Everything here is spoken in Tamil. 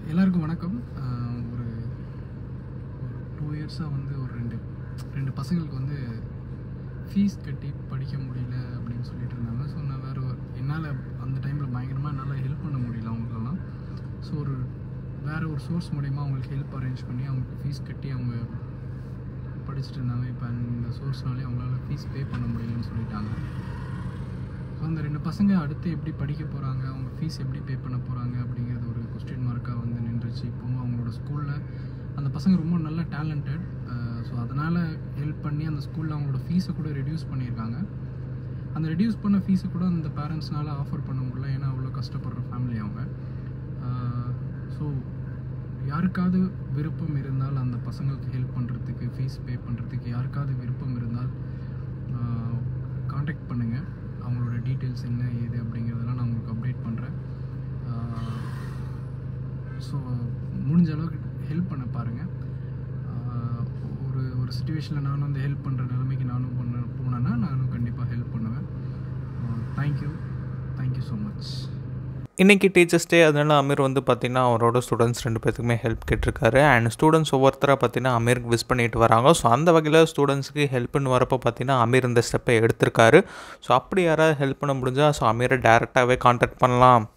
எல்லாருக்கும் வணக்கம் ஆஹ் ஒரு ஒரு டூ இயர்ஸாக வந்து ஒரு ரெண்டு ரெண்டு பசங்களுக்கு வந்து ஃபீஸ் கட்டி படிக்க முடியல அப்படின்னு சொல்லிட்டு இருந்தாங்க ஸோ நான் வேறு என்னால் அந்த டைமில் பயங்கரமாக என்னால் ஹெல்ப் பண்ண முடியல அவங்களுக்கெல்லாம் ஸோ ஒரு வேறு ஒரு சோர்ஸ் மூலிமா அவங்களுக்கு ஹெல்ப் அரேஞ்ச் பண்ணி அவங்களுக்கு ஃபீஸ் கட்டி அவங்க படிச்சுட்டு இருந்தாங்க இப்போ அந்த சோர்ஸ்னாலே அவங்களால ஃபீஸ் பே பண்ண முடியலன்னு சொல்லிட்டாங்க ஸோ அந்த ரெண்டு பசங்க அடுத்து எப்படி படிக்க போகிறாங்க அவங்க ஃபீஸ் எப்படி பே பண்ண போகிறாங்க அப்படிங்கிறது ஒரு கொஸ்டின் மார்க்காக வந்து நின்றுச்சு இப்போவும் அவங்களோட ஸ்கூலில் அந்த பசங்க ரொம்ப நல்ல டேலண்டட் ஸோ அதனால் ஹெல்ப் பண்ணி அந்த ஸ்கூலில் அவங்களோட ஃபீஸை கூட ரெடியூஸ் பண்ணியிருக்காங்க அந்த ரெடியூஸ் பண்ண ஃபீஸை கூட அந்த பேரண்ட்ஸ்னால ஆஃபர் பண்ண முடியல ஏன்னா அவ்வளோ கஷ்டப்படுற ஃபேமிலி அவங்க ஸோ யாருக்காவது விருப்பம் இருந்தால் அந்த பசங்களுக்கு ஹெல்ப் பண்ணுறதுக்கு ஃபீஸ் பே பண்ணுறதுக்கு யாருக்காவது விருப்பம் இருந்தால் காண்டாக்ட் பண்ணுங்கள் அவங்களோட டீட்டெயில்ஸ் என்ன ஏது அப்படிங்கிறதெல்லாம் நான் உங்களுக்கு அப்டேட் பண்ணுறேன் ஸோ முடிஞ்ச அளவுக்கு ஹெல்ப் பண்ண பாருங்கள் ஒரு ஒரு சுச்சுவேஷனில் நானும் வந்து ஹெல்ப் பண்ணுற நிலைமைக்கு நானும் பண்ண போனேன்னா நானும் கண்டிப்பாக ஹெல்ப் பண்ணுவேன் தேங்க்யூ தேங்க்யூ ஸோ மச் இன்றைக்கி டீச்சர்ஸ் டே அதனால அமீர் வந்து பார்த்திங்கன்னா அவரோட ஸ்டூடெண்ட்ஸ் ரெண்டு பேத்துக்குமே ஹெல்ப் கேட்டிருக்காரு அண்ட் ஸ்டூடெண்ட்ஸ் ஒவ்வொருத்தராக பார்த்தீங்கன்னா அமீருக்கு விஷ் பண்ணிட்டு வராங்க ஸோ அந்த வகையில் ஸ்டூடெண்ட்ஸுக்கு ஹெல்ப்னு வரப்போ பார்த்தீங்கன்னா அமீர் இந்த ஸ்டெப்பை எடுத்திருக்காரு ஸோ அப்படி யாராவது ஹெல்ப் பண்ண முடிஞ்சால் ஸோ அமீரை டேரெக்டாகவே காண்டாக்ட் பண்ணலாம்